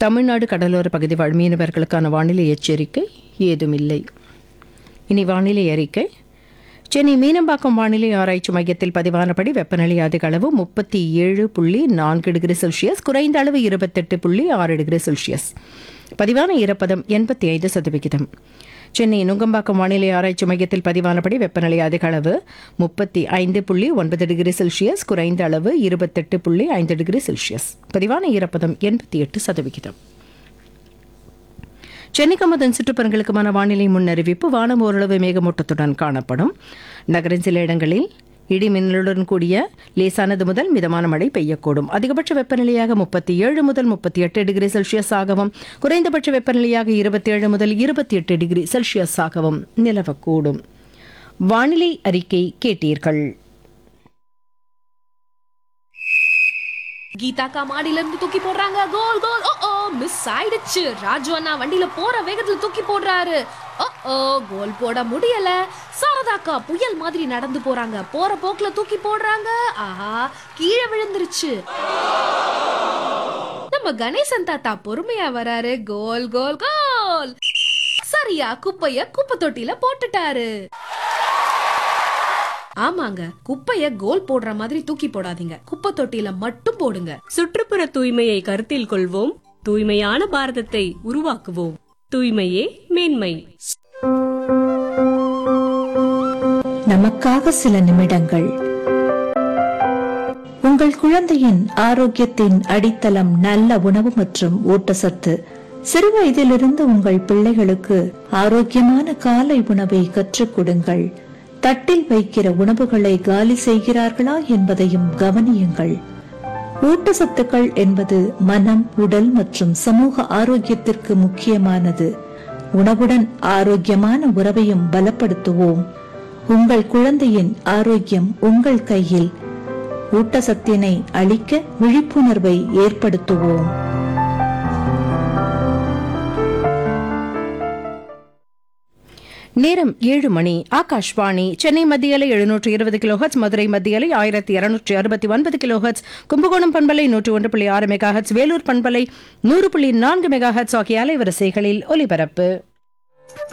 தமிழ்நாடு கடலோர பகுதி வாழ் மீனவர்களுக்கான வானிலை எச்சரிக்கை ஏதுமில்லை இனி வானிலை அறிக்கை சென்னை மீனம்பாக்கம் வானிலை ஆராய்ச்சி மையத்தில் பதிவானபடி வெப்பநிலை அதிக அளவு முப்பத்தி ஏழு புள்ளி நான்கு டிகிரி செல்சியஸ் குறைந்த அளவு இருபத்தெட்டு புள்ளி ஆறு டிகிரி செல்சியஸ் பதிவான ஈரப்பதம் எண்பத்தி ஐந்து சதவிகிதம் சென்னை நுங்கம்பாக்கம் வானிலை ஆராய்ச்சி மையத்தில் பதிவானபடி வெப்பநிலை அதிக அளவு முப்பத்தி ஐந்து புள்ளி ஒன்பது டிகிரி செல்சியஸ் குறைந்த அளவு இருபத்தெட்டு புள்ளி ஐந்து டிகிரி செல்சியஸ் பதிவான ஈரப்பதம் எண்பத்தி எட்டு சதவிகிதம் சென்னைக்கு அதன் சுற்றுப்புறங்களுக்குமான வானிலை முன்னறிவிப்பு வானம் ஓரளவு மேகமூட்டத்துடன் காணப்படும் நகரின் சில இடங்களில் இடி மின்னலுடன் கூடிய லேசானது முதல் மிதமான மழை பெய்யக்கூடும் அதிகபட்ச வெப்பநிலையாக முப்பத்தி ஏழு முதல் முப்பத்தி எட்டு டிகிரி செல்சியஸ் ஆகவும் குறைந்தபட்ச வெப்பநிலையாக இருபத்தி ஏழு முதல் இருபத்தி எட்டு டிகிரி செல்சியஸ் ஆகவும் நிலவக்கூடும் வானிலை அறிக்கை கேட்டீர்கள் கீதாக்கா மாடியில இருந்து தூக்கி போடுறாங்க கோல் கோல் ஓ ஓ மிஸ் ஆயிடுச்சு ராஜு அண்ணா வண்டியில போற வேகத்துல தூக்கி போடுறாரு ஓ ஓ கோல் போட முடியல சாரதாக்கா புயல் மாதிரி நடந்து போறாங்க போற போக்குல தூக்கி போடுறாங்க ஆஹா கீழே விழுந்துருச்சு நம்ம கணேசன் தாத்தா பொறுமையா வராரு கோல் கோல் கோல் சரியா குப்பைய குப்பை தொட்டில போட்டுட்டாரு ஆமாங்க குப்பைய கோல் போடுற மாதிரி தூக்கி போடாதீங்க குப்பை தொட்டில மட்டும் போடுங்க சுற்றுப்புற தூய்மையை கருத்தில் கொள்வோம் தூய்மையான பாரதத்தை உருவாக்குவோம் தூய்மையே மேன்மை நமக்காக சில நிமிடங்கள் உங்கள் குழந்தையின் ஆரோக்கியத்தின் அடித்தளம் நல்ல உணவு மற்றும் ஊட்டச்சத்து சிறு வயதிலிருந்து உங்கள் பிள்ளைகளுக்கு ஆரோக்கியமான காலை உணவை கற்றுக் கொடுங்கள் தட்டில் வைக்கிற உணவுகளை காலி செய்கிறார்களா என்பதையும் கவனியுங்கள் ஊட்டச்சத்துக்கள் என்பது மனம் உடல் மற்றும் சமூக ஆரோக்கியத்திற்கு முக்கியமானது உணவுடன் ஆரோக்கியமான உறவையும் பலப்படுத்துவோம் உங்கள் குழந்தையின் ஆரோக்கியம் உங்கள் கையில் ஊட்டச்சத்தினை அளிக்க விழிப்புணர்வை ஏற்படுத்துவோம் நேரம் ஏழு மணி ஆகாஷ்வாணி சென்னை மத்தியலை எழுநூற்று இருபது கிலோஹர்ட்ஸ் மதுரை மத்தியலை ஆயிரத்தி இருநூற்றி அறுபத்தி ஒன்பது கிலோஹர்ட்ஸ் கும்பகோணம் பண்பலை நூற்று ஒன்று புள்ளி ஆறு மெகாஹர்ட்ஸ் வேலூர் பண்பலை நூறு புள்ளி நான்கு மெகாஹர்ட்ஸ் ஆகிய அலைவரிசைகளில் ஒலிபரப்பு